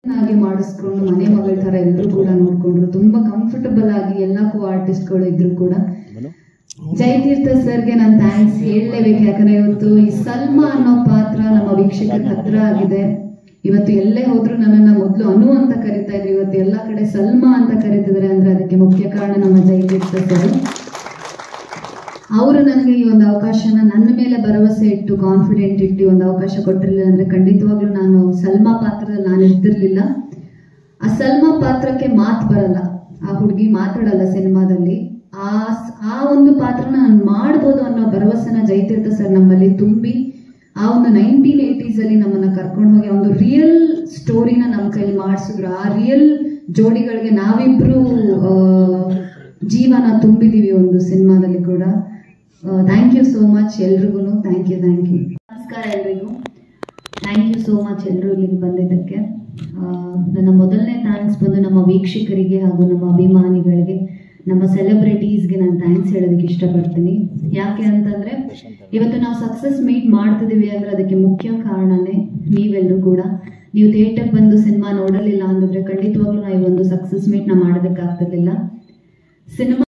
ಆಗಿ ಮಾಡಿಸ್ಕೊಂಡು ಮನೆ ಮಗಳ ತರ ಎಲ್ಲರೂ ಕೂಡ ನೋಡ್ಕೊಂಡ್ರು ತುಂಬಾ ಕಂಫರ್ಟಬಲ್ ಆಗಿ ಎಲ್ಲ ಕೋ ಆರ್ಟಿಸ್ಟ್ಗಳು ಇದ್ರು ಕೂಡ ಜಯತೀರ್ಥ ಸರ್ಗೆ ನಾನು ಥ್ಯಾಂಕ್ಸ್ ಹೇಳಲೇಬೇಕು ಯಾಕಂದ್ರೆ ಇವತ್ತು ಈ ಸಲ್ಮಾ ಅನ್ನೋ ಪಾತ್ರ ನಮ್ಮ ವೀಕ್ಷಕರ ಹತ್ರ ಆಗಿದೆ ಇವತ್ತು ಎಲ್ಲೇ ಹೋದ್ರು ನನ್ನನ್ನ ಮೊದಲು ಅನು ಅಂತ ಕರಿತಾ ಇದ್ರು ಇವತ್ತು ಎಲ್ಲಾ ಕಡೆ ಸಲ್ಮಾ ಅಂತ ಕರೀತಿದ್ದಾರೆ ಅಂದ್ರೆ ಅದಕ್ಕೆ ಮುಖ್ಯ ಕಾರಣ ನಮ್ಮ ಜಯತೀರ್ಥ ಸರ್ ಅವರು ನನಗೆ ಈ ಒಂದು ಅವಕಾಶನ ನನ್ನ ಮೇಲೆ ಭರವಸೆ ಇಟ್ಟು ಕಾನ್ಫಿಡೆಂಟ್ ಇಟ್ಟು ಈ ಒಂದು ಅವಕಾಶ ಕೊಟ್ಟಿರಲಿಲ್ಲ ಅಂದ್ರೆ ಖಂಡಿತವಾಗ್ಲೂ ನಾನು ಸಲ್ಮಾ ಪಾತ್ರದಲ್ಲಿ ನಾನು ಇರ್ತಿರ್ಲಿಲ್ಲ ಆ ಸಲ್ಮಾ ಪಾತ್ರಕ್ಕೆ ಮಾತು ಬರಲ್ಲ ಆ ಹುಡುಗಿ ಮಾತಾಡಲ್ಲ ಸಿನಿಮಾದಲ್ಲಿ ಆ ಆ ಒಂದು ಪಾತ್ರನ ನಾನು ಮಾಡ್ಬೋದು ಅನ್ನೋ ಭರವಸೆನ ಜಯತೀರ್ಥ ಸರ್ ನಮ್ಮಲ್ಲಿ ತುಂಬಿ ಆ ಒಂದು ನೈನ್ಟೀನ್ ಏಯ್ಟೀಸ್ ಅಲ್ಲಿ ನಮ್ಮನ್ನ ಕರ್ಕೊಂಡು ಹೋಗಿ ಒಂದು ರಿಯಲ್ ಸ್ಟೋರಿನ ನಮ್ಮ ಕೈಲಿ ಮಾಡಿಸಿದ್ರು ಆ ರಿಯಲ್ ಜೋಡಿಗಳಿಗೆ ನಾವಿಬ್ರು ಆ, ಜೀವನ ತುಂಬಿದೀವಿ ಒಂದು ಸಿನಿಮಾದಲ್ಲಿ ಕೂಡ ಥ್ಯಾಂಕ್ ಯು ಸೋ ಮಚ್ ಎಲ್ರಿಗೂ ಥ್ಯಾಂಕ್ ಯು ಥ್ಯಾಂಕ್ ಯು ನಮಸ್ಕಾರ ಎಲ್ರಿಗೂ ಥ್ಯಾಂಕ್ ಯು ಸೋ ಮಚ್ ಎಲ್ಲರೂ ಇಲ್ಲಿಗೆ ಬಂದಿದ್ದಕ್ಕೆ ಆ, ನನ್ನ ಮೊದಲನೇ ಥ್ಯಾಂಕ್ಸ್ ಬಂದು ನಮ್ಮ ವೀಕ್ಷಕರಿಗೆ ಹಾಗೂ ನಮ್ಮ ಅಭಿಮಾನಿಗಳಿಗೆ ನಮ್ಮ ಸೆಲೆಬ್ರಿಟೀಸ್ಗೆ ನಾನು ಥ್ಯಾಂಕ್ಸ್ ಹೇಳೋದಕ್ಕೆ ಇಷ್ಟಪಡ್ತೀನಿ ಯಾಕೆ ಅಂತಂದ್ರೆ ಇವತ್ತು ನಾವು ಸಕ್ಸಸ್ ಮೀಟ್ ಮಾಡ್ತಿದೀವಿ ಅಂದ್ರೆ ಅದಕ್ಕೆ ಮುಖ್ಯ ಕಾರಣನೇ ನೀವೆಲ್ಲರೂ ಕೂಡ ನೀವು ಥಿಯೇಟರ್ ಬಂದು ಸಿನಿಮಾ ನೋಡಲಿಲ್ಲ ಅಂದಿದ್ರೆ ಖಂಡಿತವಾಗ್ಲೂ ನಾವು ಈ ಒಂದು ಸಕ್ಸಸ್ ಮೀಟ್ ನ ಮಾಡೋದಕ್ಕೆ ಆಗ್ತಿರ್ಲಿಲ್ಲ ಸಿನಿಮಾ